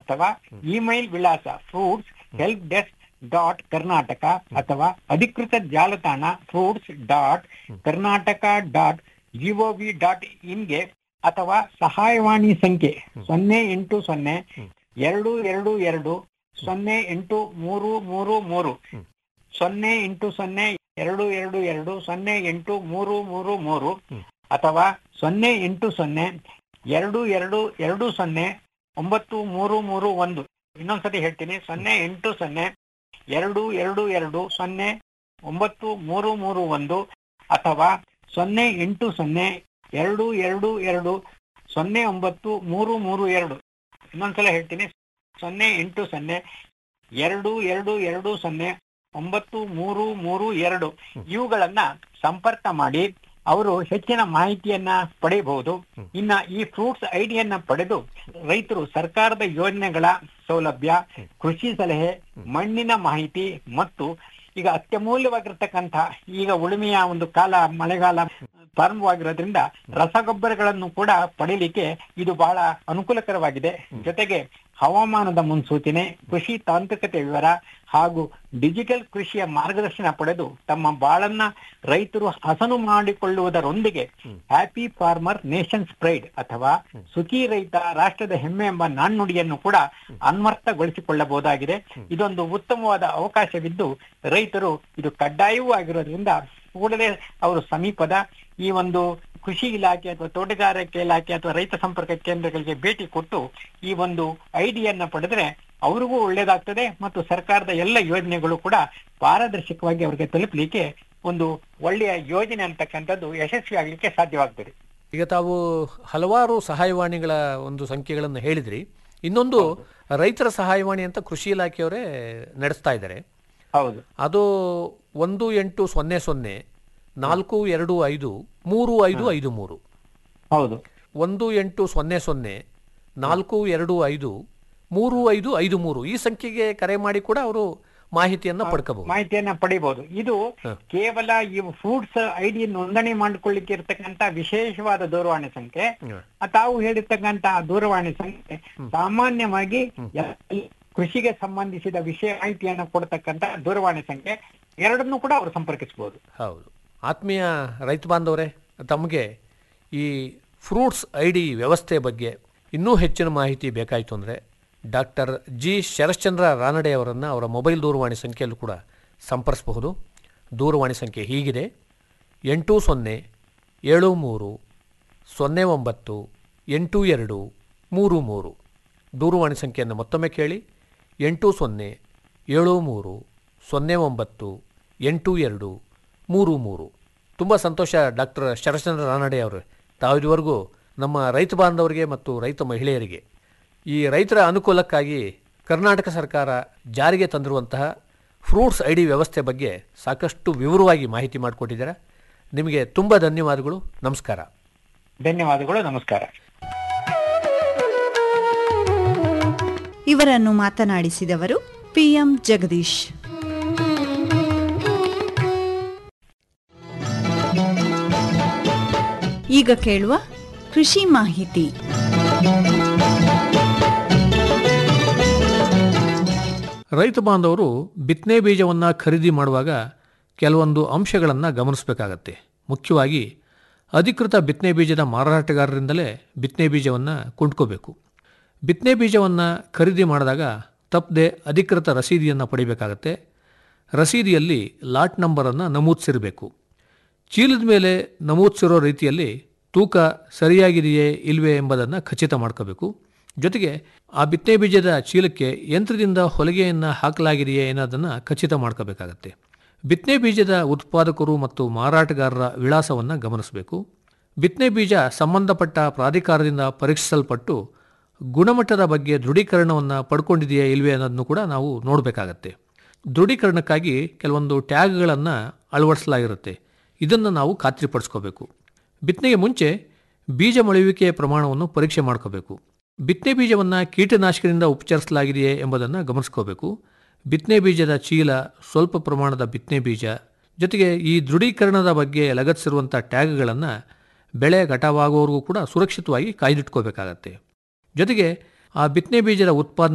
ಅಥವಾ ಇಮೇಲ್ ವಿಳಾಸ fruits help desk dot Karnataka ಅಥವಾ ಅಧಿಕೃತ ಜಾಲತಾಣ fruits dot Karnataka dot gov dot ಇನ್ಗೆ ಅಥವಾ ಸಹಾಯವಾಣಿ ಸಂಖ್ಯೆ ಸೊನ್ನೆ ಎಂಟು ಸೊನ್ನೆ ಎರಡು ಎರಡು ಎರಡು ಸೊನ್ನೆ ಎಂಟು ಮೂರು ಮೂರು ಮೂರು ಸೊನ್ನೆ ಎಂಟು ಸೊನ್ನೆ ಎರಡು ಎರಡು ಎರಡು ಸೊನ್ನೆ ಎಂಟು ಮೂರು ಮೂರು ಮೂರು ಅಥವಾ ಸೊನ್ನೆ ಎಂಟು ಸೊನ್ನೆ ಎರಡು ಎರಡು ಎರಡು ಸೊನ್ನೆ ಒಂಬತ್ತು ಮೂರು ಮೂರು ಒಂದು ಇನ್ನೊಂದ್ಸತಿ ಹೇಳ್ತೀನಿ ಸೊನ್ನೆ ಎಂಟು ಸೊನ್ನೆ ಎರಡು ಎರಡು ಎರಡು ಸೊನ್ನೆ ಒಂಬತ್ತು ಮೂರು ಮೂರು ಒಂದು ಅಥವಾ ಸೊನ್ನೆ ಎಂಟು ಸೊನ್ನೆ ಎರಡು ಎರಡು ಎರಡು ಸೊನ್ನೆ ಒಂಬತ್ತು ಮೂರು ಮೂರು ಎರಡು ಇನ್ನೊಂದ್ಸಲ ಹೇಳ್ತೀನಿ ಸೊನ್ನೆ ಎಂಟು ಸೊನ್ನೆ ಎರಡು ಎರಡು ಎರಡು ಸೊನ್ನೆ ಒಂಬತ್ತು ಮೂರು ಮೂರು ಎರಡು ಇವುಗಳನ್ನ ಸಂಪರ್ಕ ಮಾಡಿ ಅವರು ಹೆಚ್ಚಿನ ಮಾಹಿತಿಯನ್ನ ಪಡೆಯಬಹುದು ಇನ್ನ ಈ ಫ್ರೂಟ್ಸ್ ಐಡಿಯನ್ನ ಪಡೆದು ರೈತರು ಸರ್ಕಾರದ ಯೋಜನೆಗಳ ಸೌಲಭ್ಯ ಕೃಷಿ ಸಲಹೆ ಮಣ್ಣಿನ ಮಾಹಿತಿ ಮತ್ತು ಈಗ ಅತ್ಯಮೂಲ್ಯವಾಗಿರ್ತಕ್ಕಂಥ ಈಗ ಉಳುಮೆಯ ಒಂದು ಕಾಲ ಮಳೆಗಾಲ ಪ್ರಾರಂಭವಾಗಿರೋದ್ರಿಂದ ರಸಗೊಬ್ಬರಗಳನ್ನು ಕೂಡ ಪಡೆಯಲಿಕ್ಕೆ ಇದು ಬಹಳ ಅನುಕೂಲಕರವಾಗಿದೆ ಜೊತೆಗೆ ಹವಾಮಾನದ ಮುನ್ಸೂಚನೆ ಕೃಷಿ ತಾಂತ್ರಿಕತೆ ವಿವರ ಹಾಗೂ ಡಿಜಿಟಲ್ ಕೃಷಿಯ ಮಾರ್ಗದರ್ಶನ ಪಡೆದು ತಮ್ಮ ಬಾಳನ್ನ ರೈತರು ಹಸನು ಮಾಡಿಕೊಳ್ಳುವುದರೊಂದಿಗೆ ಹ್ಯಾಪಿ ಫಾರ್ಮರ್ ನೇಷನ್ಸ್ ಪ್ರೈಡ್ ಅಥವಾ ಸುಖಿ ರೈತ ರಾಷ್ಟ್ರದ ಹೆಮ್ಮೆ ಎಂಬ ನಾಣ್ಣುಡಿಯನ್ನು ಕೂಡ ಅನ್ವರ್ಥಗೊಳಿಸಿಕೊಳ್ಳಬಹುದಾಗಿದೆ ಇದೊಂದು ಉತ್ತಮವಾದ ಅವಕಾಶವಿದ್ದು ರೈತರು ಇದು ಕಡ್ಡಾಯವೂ ಆಗಿರೋದ್ರಿಂದ ಕೂಡಲೇ ಅವರು ಸಮೀಪದ ಈ ಒಂದು ಕೃಷಿ ಇಲಾಖೆ ಅಥವಾ ತೋಟಗಾರಿಕೆ ಇಲಾಖೆ ಅಥವಾ ರೈತ ಸಂಪರ್ಕ ಕೇಂದ್ರಗಳಿಗೆ ಭೇಟಿ ಕೊಟ್ಟು ಈ ಒಂದು ಐಡಿಯನ್ನ ಪಡೆದ್ರೆ ಅವ್ರಿಗೂ ಒಳ್ಳೇದಾಗ್ತದೆ ಮತ್ತು ಸರ್ಕಾರದ ಎಲ್ಲ ಯೋಜನೆಗಳು ಕೂಡ ಪಾರದರ್ಶಕವಾಗಿ ಅವರಿಗೆ ತಲುಪಲಿಕ್ಕೆ ಒಂದು ಒಳ್ಳೆಯ ಯೋಜನೆ ಅಂತಕ್ಕಂಥದ್ದು ಯಶಸ್ವಿ ಆಗ್ಲಿಕ್ಕೆ ಸಾಧ್ಯವಾಗ್ತದೆ ಈಗ ತಾವು ಹಲವಾರು ಸಹಾಯವಾಣಿಗಳ ಒಂದು ಸಂಖ್ಯೆಗಳನ್ನು ಹೇಳಿದ್ರಿ ಇನ್ನೊಂದು ರೈತರ ಸಹಾಯವಾಣಿ ಅಂತ ಕೃಷಿ ಇಲಾಖೆಯವರೇ ನಡೆಸ್ತಾ ಇದ್ದಾರೆ ಹೌದು ಅದು ಒಂದು ಎಂಟು ಸೊನ್ನೆ ಸೊನ್ನೆ ನಾಲ್ಕು ಎರಡು ಐದು ಮೂರು ಐದು ಐದು ಮೂರು ಹೌದು ಒಂದು ಎಂಟು ಸೊನ್ನೆ ಸೊನ್ನೆ ನಾಲ್ಕು ಎರಡು ಐದು ಮೂರು ಐದು ಐದು ಮೂರು ಈ ಸಂಖ್ಯೆಗೆ ಕರೆ ಮಾಡಿ ಕೂಡ ಅವರು ಮಾಹಿತಿಯನ್ನ ಪಡ್ಕೋಬಹುದು ಮಾಹಿತಿಯನ್ನ ಪಡಿಬಹುದು ಇದು ಕೇವಲ ಈ ಫ್ರೂಟ್ಸ್ ಐಡಿ ನೋಂದಣಿ ಮಾಡಿಕೊಳ್ಳಿಕ್ಕೆ ಇರ್ತಕ್ಕಂತ ವಿಶೇಷವಾದ ದೂರವಾಣಿ ಸಂಖ್ಯೆ ಆ ತಾವು ಹೇಳಿರ್ತಕ್ಕಂತ ದೂರವಾಣಿ ಸಂಖ್ಯೆ ಸಾಮಾನ್ಯವಾಗಿ ಎಲ್ಲ ಕೃಷಿಗೆ ಸಂಬಂಧಿಸಿದ ವಿಷಯ ಮಾಹಿತಿಯನ್ನ ಕೊಡ್ತಕ್ಕಂತ ದೂರವಾಣಿ ಸಂಖ್ಯೆ ಎರಡನ್ನೂ ಕೂಡ ಅವರು ಸಂಪರ್ಕಿಸಬಹುದು ಹೌದು ಆತ್ಮೀಯ ರೈತ ಬಾಂಧವರೇ ತಮಗೆ ಈ ಫ್ರೂಟ್ಸ್ ಐ ಡಿ ವ್ಯವಸ್ಥೆ ಬಗ್ಗೆ ಇನ್ನೂ ಹೆಚ್ಚಿನ ಮಾಹಿತಿ ಬೇಕಾಯಿತು ಅಂದರೆ ಡಾಕ್ಟರ್ ಜಿ ಶರಶ್ಚಂದ್ರ ರಾನಡೆ ಅವರನ್ನು ಅವರ ಮೊಬೈಲ್ ದೂರವಾಣಿ ಸಂಖ್ಯೆಯಲ್ಲೂ ಕೂಡ ಸಂಪರ್ಸಬಹುದು ದೂರವಾಣಿ ಸಂಖ್ಯೆ ಹೀಗಿದೆ ಎಂಟು ಸೊನ್ನೆ ಏಳು ಮೂರು ಸೊನ್ನೆ ಒಂಬತ್ತು ಎಂಟು ಎರಡು ಮೂರು ಮೂರು ದೂರವಾಣಿ ಸಂಖ್ಯೆಯನ್ನು ಮತ್ತೊಮ್ಮೆ ಕೇಳಿ ಎಂಟು ಸೊನ್ನೆ ಏಳು ಮೂರು ಸೊನ್ನೆ ಒಂಬತ್ತು ಎಂಟು ಎರಡು ಮೂರು ಮೂರು ತುಂಬ ಸಂತೋಷ ಡಾಕ್ಟರ್ ಶರಶ್ಚಂದ್ರ ರಾನಡೆ ಅವರು ತಾವು ಇದುವರೆಗೂ ನಮ್ಮ ರೈತ ಬಾಂಧವರಿಗೆ ಮತ್ತು ರೈತ ಮಹಿಳೆಯರಿಗೆ ಈ ರೈತರ ಅನುಕೂಲಕ್ಕಾಗಿ ಕರ್ನಾಟಕ ಸರ್ಕಾರ ಜಾರಿಗೆ ತಂದಿರುವಂತಹ ಫ್ರೂಟ್ಸ್ ಐ ಡಿ ವ್ಯವಸ್ಥೆ ಬಗ್ಗೆ ಸಾಕಷ್ಟು ವಿವರವಾಗಿ ಮಾಹಿತಿ ಮಾಡಿಕೊಟ್ಟಿದ್ದಾರೆ ನಿಮಗೆ ತುಂಬ ಧನ್ಯವಾದಗಳು ನಮಸ್ಕಾರ ಧನ್ಯವಾದಗಳು ನಮಸ್ಕಾರ ಇವರನ್ನು ಮಾತನಾಡಿಸಿದವರು ಪಿಎಂ ಜಗದೀಶ್ ಈಗ ಕೇಳುವ ಕೃಷಿ ಮಾಹಿತಿ ರೈತ ಬಾಂಧವರು ಬಿತ್ತನೆ ಬೀಜವನ್ನು ಖರೀದಿ ಮಾಡುವಾಗ ಕೆಲವೊಂದು ಅಂಶಗಳನ್ನು ಗಮನಿಸಬೇಕಾಗತ್ತೆ ಮುಖ್ಯವಾಗಿ ಅಧಿಕೃತ ಬಿತ್ತನೆ ಬೀಜದ ಮಾರಾಟಗಾರರಿಂದಲೇ ಬಿತ್ತನೆ ಬೀಜವನ್ನು ಕೊಂಡ್ಕೋಬೇಕು ಬಿತ್ತನೆ ಬೀಜವನ್ನು ಖರೀದಿ ಮಾಡಿದಾಗ ತಪ್ಪದೆ ಅಧಿಕೃತ ರಸೀದಿಯನ್ನು ಪಡಿಬೇಕಾಗತ್ತೆ ರಸೀದಿಯಲ್ಲಿ ಲಾಟ್ ನಂಬರನ್ನು ನಮೂದಿಸಿರಬೇಕು ಚೀಲದ ಮೇಲೆ ನಮೂದಿಸಿರೋ ರೀತಿಯಲ್ಲಿ ತೂಕ ಸರಿಯಾಗಿದೆಯೇ ಇಲ್ವೇ ಎಂಬುದನ್ನು ಖಚಿತ ಮಾಡ್ಕೋಬೇಕು ಜೊತೆಗೆ ಆ ಬಿತ್ತನೆ ಬೀಜದ ಚೀಲಕ್ಕೆ ಯಂತ್ರದಿಂದ ಹೊಲಿಗೆಯನ್ನು ಹಾಕಲಾಗಿದೆಯೇ ಅನ್ನೋದನ್ನು ಖಚಿತ ಮಾಡ್ಕೋಬೇಕಾಗತ್ತೆ ಬಿತ್ತನೆ ಬೀಜದ ಉತ್ಪಾದಕರು ಮತ್ತು ಮಾರಾಟಗಾರರ ವಿಳಾಸವನ್ನು ಗಮನಿಸಬೇಕು ಬಿತ್ತನೆ ಬೀಜ ಸಂಬಂಧಪಟ್ಟ ಪ್ರಾಧಿಕಾರದಿಂದ ಪರೀಕ್ಷಿಸಲ್ಪಟ್ಟು ಗುಣಮಟ್ಟದ ಬಗ್ಗೆ ದೃಢೀಕರಣವನ್ನು ಪಡ್ಕೊಂಡಿದೆಯೇ ಇಲ್ವೇ ಅನ್ನೋದನ್ನು ಕೂಡ ನಾವು ನೋಡಬೇಕಾಗತ್ತೆ ದೃಢೀಕರಣಕ್ಕಾಗಿ ಕೆಲವೊಂದು ಟ್ಯಾಗ್ಗಳನ್ನು ಅಳವಡಿಸಲಾಗಿರುತ್ತೆ ಇದನ್ನು ನಾವು ಖಾತ್ರಿಪಡಿಸ್ಕೋಬೇಕು ಬಿತ್ತನೆಗೆ ಮುಂಚೆ ಬೀಜ ಮೊಳೆಯುವಿಕೆಯ ಪ್ರಮಾಣವನ್ನು ಪರೀಕ್ಷೆ ಮಾಡ್ಕೋಬೇಕು ಬಿತ್ತನೆ ಬೀಜವನ್ನು ಕೀಟನಾಶಕದಿಂದ ಉಪಚರಿಸಲಾಗಿದೆಯೇ ಎಂಬುದನ್ನು ಗಮನಿಸ್ಕೋಬೇಕು ಬಿತ್ತನೆ ಬೀಜದ ಚೀಲ ಸ್ವಲ್ಪ ಪ್ರಮಾಣದ ಬಿತ್ತನೆ ಬೀಜ ಜೊತೆಗೆ ಈ ದೃಢೀಕರಣದ ಬಗ್ಗೆ ಲಗತ್ತಿಸಿರುವಂಥ ಟ್ಯಾಗ್ಗಳನ್ನು ಬೆಳೆ ಘಟವಾಗುವವರೆಗೂ ಕೂಡ ಸುರಕ್ಷಿತವಾಗಿ ಕಾಯ್ದಿಟ್ಕೋಬೇಕಾಗತ್ತೆ ಜೊತೆಗೆ ಆ ಬಿತ್ತನೆ ಬೀಜದ ಉತ್ಪಾದನೆ